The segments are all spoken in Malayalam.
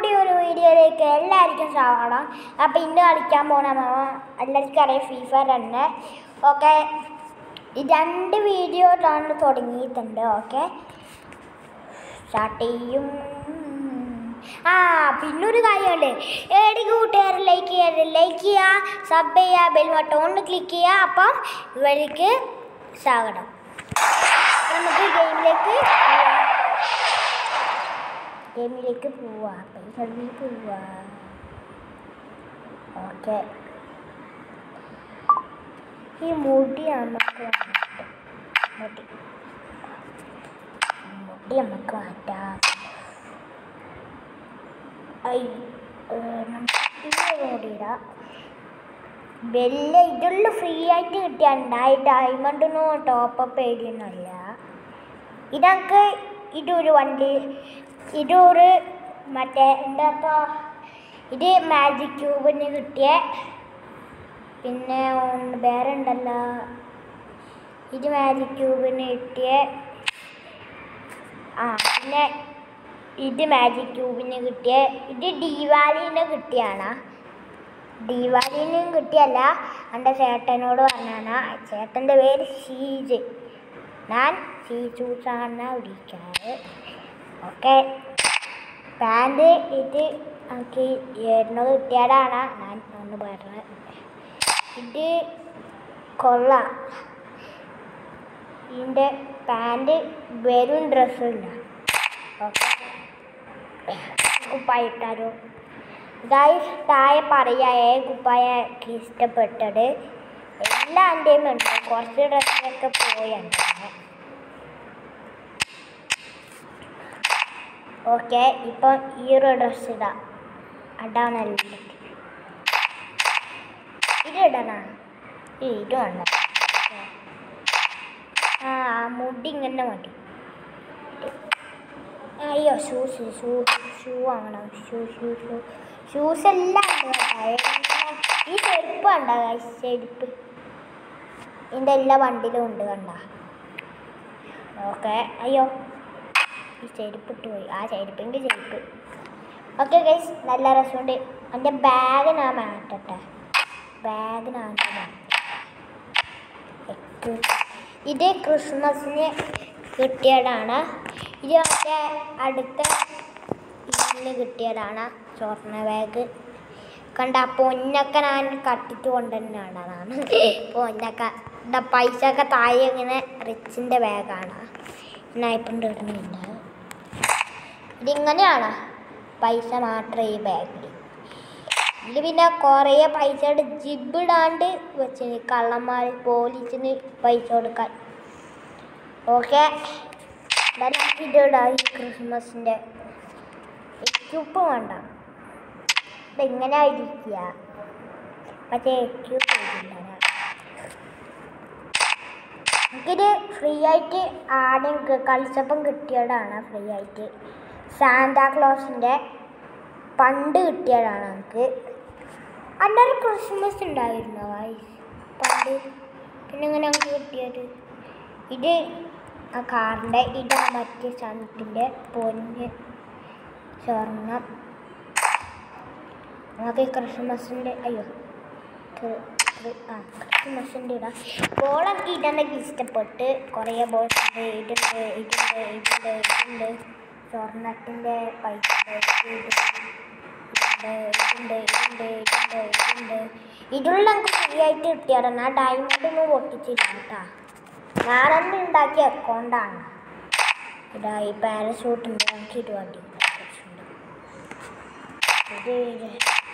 പുതിയൊരു വീഡിയോയിലേക്ക് എല്ലാവർക്കും സ്വാഗതം അപ്പോൾ ഇന്ന് കളിക്കാൻ പോണ മാമ എല്ലാവർക്കും അറിയാം ഫീഫ തന്നെ ഓക്കെ ഈ രണ്ട് വീഡിയോ ആണ് തുടങ്ങിയിട്ടുണ്ട് ഓക്കെ സ്റ്റാർട്ട് ചെയ്യും ആ പിന്നൊരു കാര്യമുണ്ട് ഏടി കൂട്ടുകാർ ലൈക്ക് ചെയ്യുക ലൈക്ക് ചെയ്യുക സബ് ചെയ്യുക ബെൽ ബട്ടൺ ഒന്ന് ക്ലിക്ക് ചെയ്യുക അപ്പം ഇവർക്ക് സ്വാഗതം അപ്പോൾ നമുക്ക് ഗെയിമിലേക്ക് പോവാം ഗെയിമിലേക്ക് പോവാ പൈസ പോവാ ഓക്കെ ഈ മുടി നമുക്ക് മാറ്റാം. മുടി മുടി നമുക്ക് മാറ്റാം ഐ ഏ, നമുക്ക് ഈ മുടിയിടാം വെല്ല ഇതുള്ള ഫ്രീ ആയിട്ട് കിട്ടിയാണ്ട് ഈ ഡയമണ്ടൊന്നും ടോപ്പപ്പ് ചെയ്തൊന്നുമല്ല ഇതൊക്കെ ഇതൊരു വണ്ടി ഇതൊരു മറ്റേ എന്താ ഇപ്പോൾ ഇത് മാജിക് ക്യൂബിന് കിട്ടിയ പിന്നെ ഒന്ന് വേറെ ഉണ്ടല്ലോ ഇത് മാജിക് ക്യൂബിന് കിട്ടിയ ആ പിന്നെ ഇത് മാജിക് ക്യൂബിന് കിട്ടിയ ഇത് ദീപാവലിന് കിട്ടിയാണ് ദീപാവലിനും കിട്ടിയല്ല എൻ്റെ ചേട്ടനോട് പറഞ്ഞാണ് ചേട്ടൻ്റെ പേര് ഷീജ് ഞാൻ ഷീജൂസാണ് വിളിക്കാറ് ഓക്കെ പാൻറ് ഇത് എനിക്ക് എണ്ണ കിട്ടിയതാണ് ഞാൻ ഒന്ന് പറഞ്ഞത് ഇത് കൊള്ളാം ഇതിൻ്റെ പാൻറ് വെറും ഡ്രസ്സില്ല ഓക്കെ കുപ്പായിട്ടാലോ ഗൈസ് താഴെ പറയാ ഏ കുപ്പായ ഇഷ്ടപ്പെട്ടത് എല്ലാ എൻ്റെയും ഉണ്ട് കുറച്ച് ഡ്രസ്സൊക്കെ പോയുണ്ട് ഓക്കെ ഇപ്പം ഈ ഒരു ഡ്രസ്സ് ഇടാം അടാണല്ലോ ഇത് ഇടണോ ഈ ഇത് വേണ്ട ആ മുടി ഇങ്ങനെ മതി അയ്യോ ഷൂസ് ഷൂ ഷൂ വാങ്ങണം ഷൂ ഷൂ ഷൂ ഷൂസ് എല്ലാം ഉണ്ട് കേട്ടോ. എല്ലാം. ഈ ചെരുപ്പ് കണ്ട ചെരുപ്പ് ഇതിൻ്റെ എല്ലാ വണ്ടിയിലും ഉണ്ട് കണ്ട ഓക്കെ അയ്യോ ഈ ചെരുപ്പ് ഇട്ട് പോയി ആ ചെരുപ്പിൻ്റെ ചെരുപ്പ് ഓക്കെ ഗൈസ് നല്ല രസമുണ്ട് എൻ്റെ ബാഗ് ഞാൻ മാറ്റട്ടെ ബാഗ് ഞാൻ മാറ്റം ഇത് ക്രിസ്മസിന് കിട്ടിയതാണ് ഇത് മറ്റേ അടുത്ത ഇതിന് കിട്ടിയതാണ് സ്വർണ്ണ ബാഗ് കണ്ട പൊന്നൊക്കെ ഞാൻ കട്ടിട്ട് കൊണ്ടുതന്നെയാണ് അതാണ് പൊന്നൊക്കെ എന്താ പൈസ ഒക്കെ താഴെ ഇങ്ങനെ റിച്ചിൻ്റെ ബാഗാണ് ഞാൻ ഇപ്പം ഇടുന്നില്ല ഇതിങ്ങനെയാണ് പൈസ മാത്രം ഈ ബാഗിൽ ഇതിൽ പിന്നെ കുറേ പൈസയുടെ ജിബിടാണ്ട് വെച്ചിന് കള്ളന്മാർ പോലീസിന് പൈസ കൊടുക്കാൻ ഓക്കെ നമുക്ക് ഇതിടാം ഈ ക്രിസ്മസിൻ്റെ എക്യൂപ്പ് വേണ്ട ഇതെങ്ങനെ ആയിരിക്കുക പക്ഷേ എക്യൂപ്പ് ചെയ്തില്ല ഞാൻ നമുക്കിത് ഫ്രീ ആയിട്ട് ആദ്യം ക- കളിച്ചപ്പം കിട്ടിയതാണ് ഫ്രീ ആയിട്ട് സാന്താക്ലോസിൻ്റെ പണ്ട് കിട്ടിയതാണ് നമുക്ക് അന്നൊരു ക്രിസ്മസ് ഉണ്ടായിരുന്നു guys. പണ്ട് പിന്നെ ഇങ്ങനെ നമുക്ക് കിട്ടിയത് ഇത് ആ കാറിൻ്റെ ഇതാ മറ്റേ സണത്തിൻ്റെ പൊന്ന് സ്വർണം നമുക്ക് ഈ ക്രിസ്മസിൻ്റെ അയ്യോ ക്രി- ക്രി- ആ ക്രിസ്മസിൻ്റെ ഇടാം ബോളൊക്കെ ഇടാനൊക്കെ ഇഷ്ടപ്പെട്ട് കുറേ ബോൾസ് ഉണ്ട് ഇതുണ്ട് ഇതുണ്ട് ഇതുണ്ട് ഇതുണ്ട് സ്വർണത്തിൻ്റെ പൈസ ഉണ്ട്, ഇത് ഇതുണ്ട് ഇതുണ്ട് ഇതുണ്ട് ഇതുണ്ട് ഇതുണ്ട് ഇതിലുള്ള നമുക്ക് ഫ്രീ ആയിട്ട് കിട്ടിയതാണ് ആ ഡയമണ്ട് ഒന്നും പൊട്ടിച്ചില്ല കേട്ടാ ഞാനെന്നെ ഉണ്ടാക്കിയ അക്കൗണ്ടാണ് ഇതാ ഈ പാരഷൂട്ടുണ്ട് നമുക്ക് ഇത് മതി ഇത് ഇത്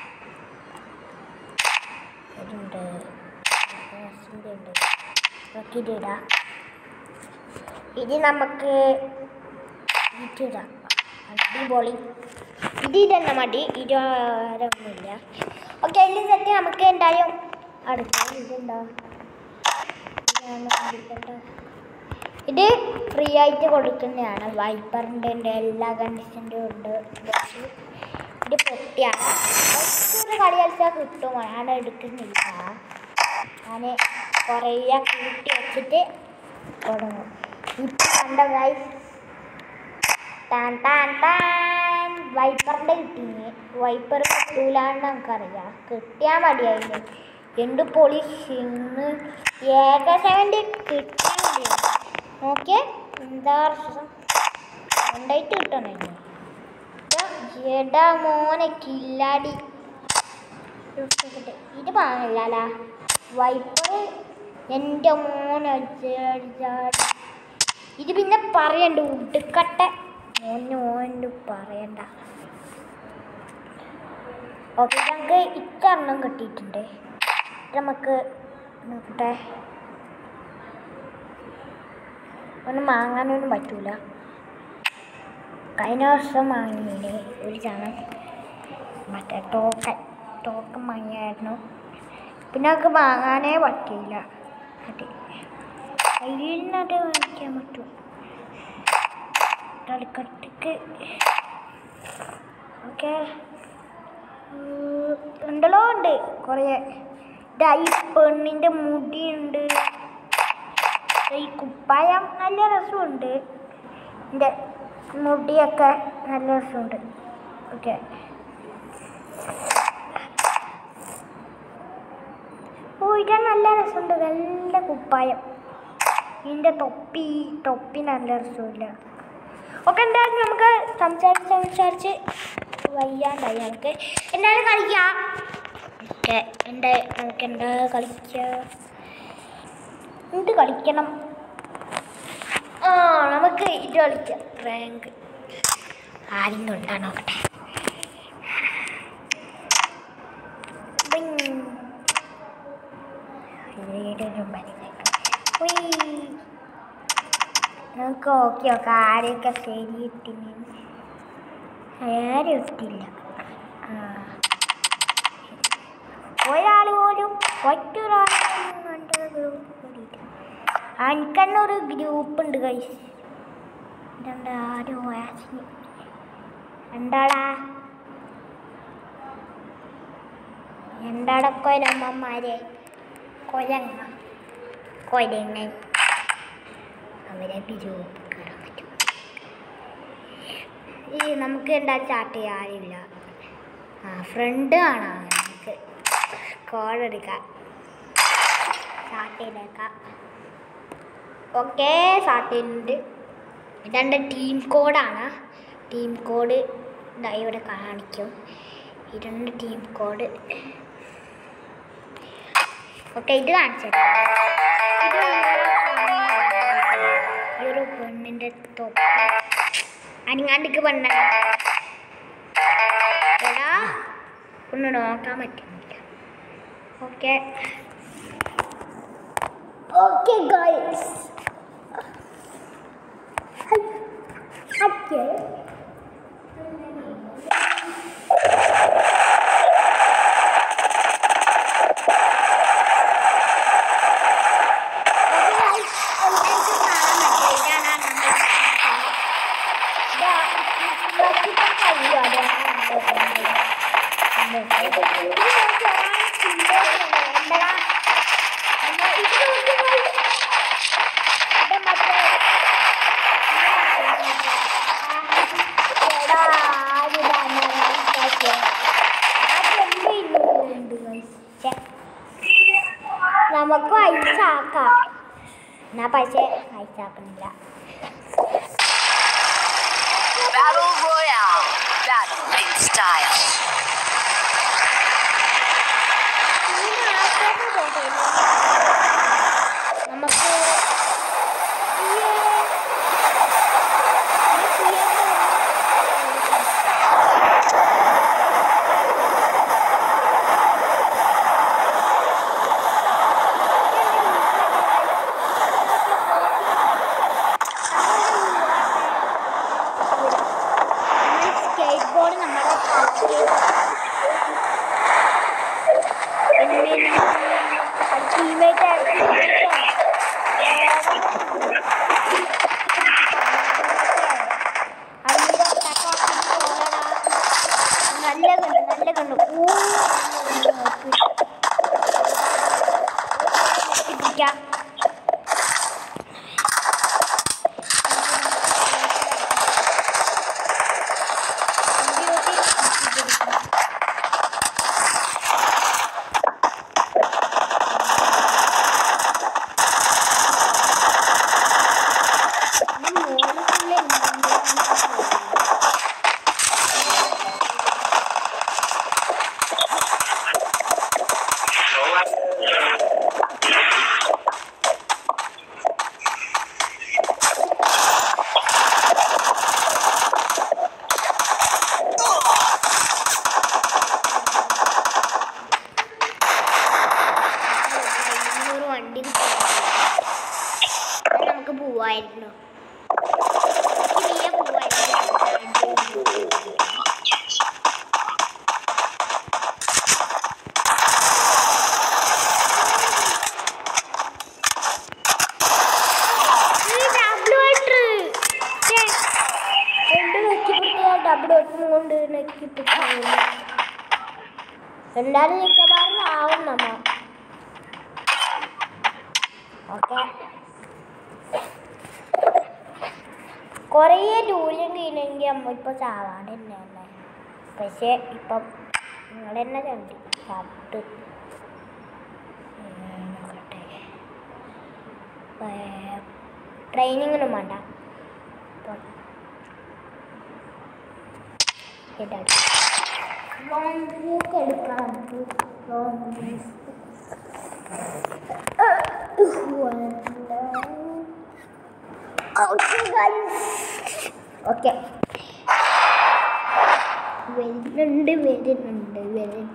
ഇതുണ്ട് ഗ്യാസിൻ്റെ ഉണ്ട് നമുക്ക് ഇതിടാം ഇത് നമുക്ക് ഇതിടാം അടിപൊളി ഇത് തന്നെ മതി ഇരുപതൊന്നുമില്ല ഓക്കെ അതിൽ സെറ്റ് നമുക്ക് എന്തായാലും അടുത്ത ഇതുണ്ടോ ഇതാണ് കണ്ടിട്ട്. ഇത് ഫ്രീ ആയിട്ട് കൊടുക്കുന്നതാണ് വൈപ്പറിൻ്റെ ഉണ്ട് എല്ലാ കണ്ടീഷൻ്റെ ഉണ്ട് പക്ഷേ ഇത് പൊട്ടിയാണ് കുറച്ചൊരു കളി കളിച്ചാൽ കിട്ടും ഞാൻ എടുക്കുന്നില്ല ഞാൻ കുറേ കൂട്ടി വെച്ചിട്ട് തുടങ്ങും ഇപ്പം കണ്ട ഗൈസ് ടാൻ ടാൻ ടാൻ വൈപ്പറിൻ്റെ കിട്ടീന് വൈപ്പർ കിട്ടൂലാന്ന് നമുക്കറിയാം കിട്ടിയാൽ മതിയായിരുന്നു രണ്ട് പൊളി ഇന്ന് ഏക സെവൻ്റെ കിട്ടിയാൽ മതിയായിരുന്നു നോക്കിയേ എന്താ പ്രശ്നം രണ്ടായിട്ട് കിട്ടണമായിരുന്നു എടാ മോനെ കില്ലാടി ഇത് പാടില്ല വൈപ്പർ എൻ്റെ മോനെ ജേർജാടി. ഇത് പിന്നെ പറയണ്ട ഉടുക്കട്ടെ മോന് മോന് പറയണ്ട ഓക്കെ ഞങ്ങൾക്ക് ഇക്കെണ്ണം കിട്ടിയിട്ടുണ്ട് ഇത് നമുക്ക് നോക്കട്ടെ ഒന്നും വാങ്ങാനൊന്നും പറ്റൂല കഴിഞ്ഞ വർഷം വാങ്ങിയില്ലേ ഒരു ചാണം മറ്റേ ടോക്കൺ ടോക്കൺ വാങ്ങിയായിരുന്നു പിന്നെ നമുക്ക് വാങ്ങാനേ പറ്റിയില്ല അതെ കയ്യിൽ നിന്നത് വാങ്ങിക്കാൻ പറ്റും കളിക്കട്ടിക്ക് ഓക്കെ ഉണ്ടല്ലോ ഉണ്ട് കുറേ ഇതാ ഈ പെണ്ണിൻ്റെ മുടിയുണ്ട് ഈ കുപ്പായം നല്ല രസമുണ്ട് എൻ്റെ മുടിയൊക്കെ നല്ല രസമുണ്ട് ഓക്കെ ഓ ഇത് നല്ല രസമുണ്ട് നല്ല കുപ്പായം ഇതിൻ്റെ തൊപ്പി തൊപ്പി നല്ല രസമില്ല ഓക്കെ എന്തായാലും നമുക്ക് സംസാരിച്ച് സംസാരിച്ച് വയ്യാണ്ടായി നമുക്ക് എന്തായാലും കളിക്കാം ഓക്കെ എന്താ നമുക്ക് എന്താ കളിക്കാം എന്ത് കളിക്കണം ആ നമുക്ക് ഇത് കളിക്കാം റാങ്ക് ആദ്യം കൊണ്ടാ നോക്കട്ടെ ബിങ്. ഇതിലൊരു മരുന്നൊക്കെ. ഉയ്. നമുക്ക് ഓക്കെ ഓക്കെ ആരെയൊക്കെ ശരി ഇട്ടിന് ആരും ഇട്ടില്ല ആ ഒരാൾ പോലും ഒറ്റൊരാൾ പോലും കണ്ട ഗ്രൂപ്പ് കൂടിയിട്ടില്ല എനിക്കെന്നെ ഒരു ഗ്രൂപ്പ് ഉണ്ട് കൈസ് ഇതെന്താ ആരും വാസിന് എന്താടാ എന്താടാ കൊലമ്മമാരെ കൊലങ്ങ കൊലങ്ങൻ അവരെ ഗ്രൂപ്പ് കയറാൻ പറ്റും ഈ നമുക്ക് എന്താ ചാട്ട് ചെയ്യാറില്ല ആ ഫ്രണ്ട് കാണാം നമുക്ക് കോൾ എടുക്കാം സ്റ്റാർട്ട് ചെയ്തേക്കാം ഓക്കെ സ്റ്റാർട്ട് ചെയ്യുന്നുണ്ട് ഇതെൻ്റെ ടീം കോഡാണ് ടീം കോഡ് ഇതാ ഇവിടെ കാണിക്കും ഇതെൻ്റെ ടീം കോഡ് ഓക്കെ ഇത് കാണിച്ചത് ഇത് ഈ ഒരു പെണ്ണിൻ്റെ തൊപ്പി അനിങ്ങാണ്ടിക്ക് പെണ്ണ എടാ ഒന്ന് നോക്കാൻ പറ്റുന്നില്ല ഓക്കെ ഓക്കെ ഗൈസ് ഓക്കെ നമുക്ക് ഐസാക്കാം എന്നാ പക്ഷേ ഐസാക്കുന്നില്ല Battle Royale. Battle in style. നമുക്ക് സ്കേറ്റ് ബോർഡ് നമ്മുടെ ടീമേറ്റ് നല്ല കണ്ടു നല്ല കണ്ടു ഊ പിടിക്കാം എനിക്കിട്ടില്ല എന്തായാലും മിക്കവാറും ആവും നമ്മ ഓക്കെ കുറേ ദൂരം കഴിഞ്ഞെങ്കിൽ അമ്മ ഇപ്പോൾ ചാവാണ്ട് തന്നെയല്ലേ പക്ഷേ ഇപ്പം നിങ്ങൾ തന്നെ കണ്ടി ചവിട്ട് ഉം, നോക്കട്ടെ ട്രെയിനിങ്ങിനും വേണ്ട ഇപ്പം ഇതാ ലോങ് walk എടുക്കാം നമുക്ക് ലോങ് ഓക്കെ വരുന്നുണ്ട് വരുന്നുണ്ട് വരുന്നുണ്ട്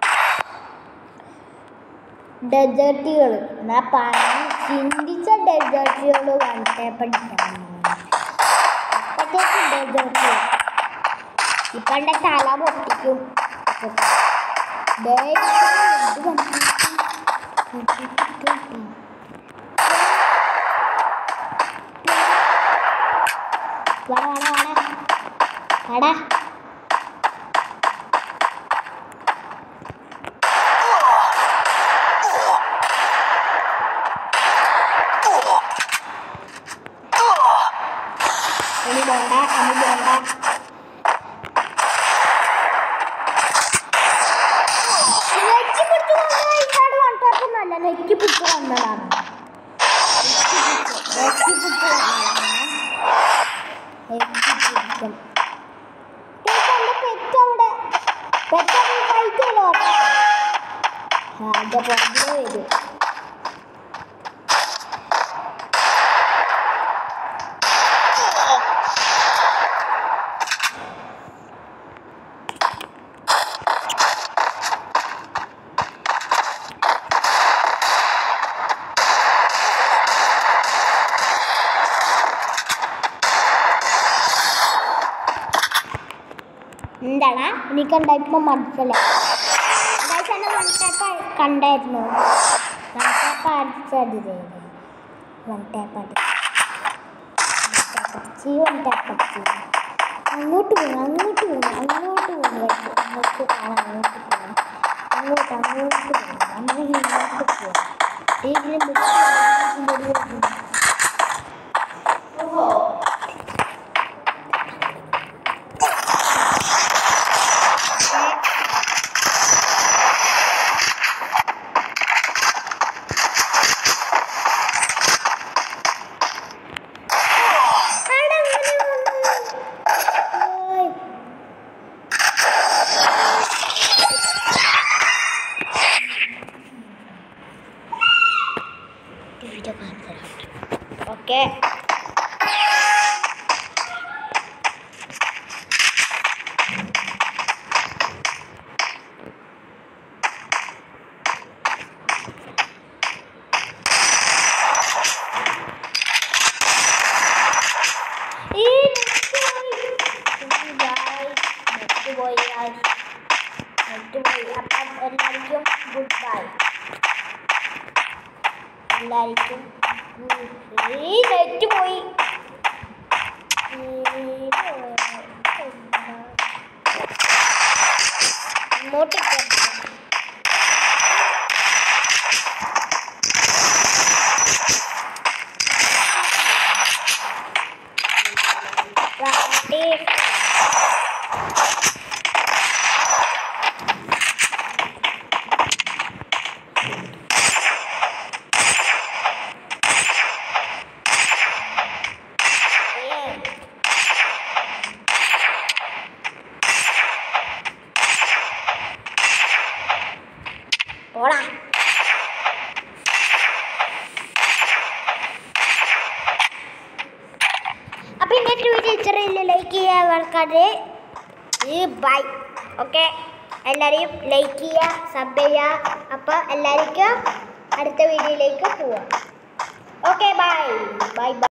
ഡെസേർട്ടുകൾ എന്നാ പറഞ്ഞ് ചിന്തിച്ച ഡെസേർട്ടുകൾ വന്നിട്ടേ പഠിക്കണം അപ്പോഴത്തേക്ക് ഡെസേർട്ടുകൾ ഇപ്പൊ എന്റെ തല പൊട്ടിക്കും ദേ, ഇത് കണ്ടിട്ട് വാടാ വാടാ വാടാ വാടാ ഇനി വേണ്ട ഇനി വേണ്ട നെറ്റി പിടിച്ച് കൊണ്ടുപോയി ഇങ്ങോട്ട് കൊണ്ടുപോകുന്നല്ല നെറ്റി പിടിച്ച് വന്നതാണ് നെറ്റി പിടിച്ച് വന്നതാണ് നെറ്റി പിടിക്കും എന്റെ പെറ്റ് അവിടെ പെറ്റ് ഫൈറ്റ് ചെയ്തോ അതിന്റെ പുറകിലേ വരും എന്താടാ എനിക്കുണ്ടായപ്പോ മനസ്സിലായി ഗൈസ് എന്നെ വൺ ടാപ്പ് കണ്ടായിരുന്നു വൺ ടാപ്പ് അടിച്ചത് വൺ ടാപ്പ് അടിച്ച് വൺ ടാപ്പ് അടിച്ച് അങ്ങോട്ട് പോകണം അങ്ങോട്ട് പോകണം അങ്ങോട്ട് പോകണം guys. അങ്ങോട്ട് ആ അങ്ങോട്ട് പോകണം അങ്ങോട്ട് അങ്ങോട്ട് പോകണം നമ്മൾ ഇങ്ങോട്ട് പോകണം ഇതിലും ഓക്കെ പോയി പോയി അപ്പം എല്ലാവർക്കും ഗുഡ് ബൈ എല്ലാവർക്കും ഈ നെറ്റ് പോയി ഇങ്ങോട്ട് പോടാ അപ്പൊ ഇന്നത്തെ വീഡിയോ ഇത്രയില്ല ലൈക്ക് ചെയ്യുക മറക്കാതെ ഈ ബൈ ഓക്കെ എല്ലാവരെയും ലൈക്ക് ചെയ്യുക സബ് ചെയ്യുക അപ്പോൾ എല്ലാവർക്കും അടുത്ത വീഡിയോയിലേക്ക് പോവാം ഓക്കെ ബൈ ബൈ ബൈ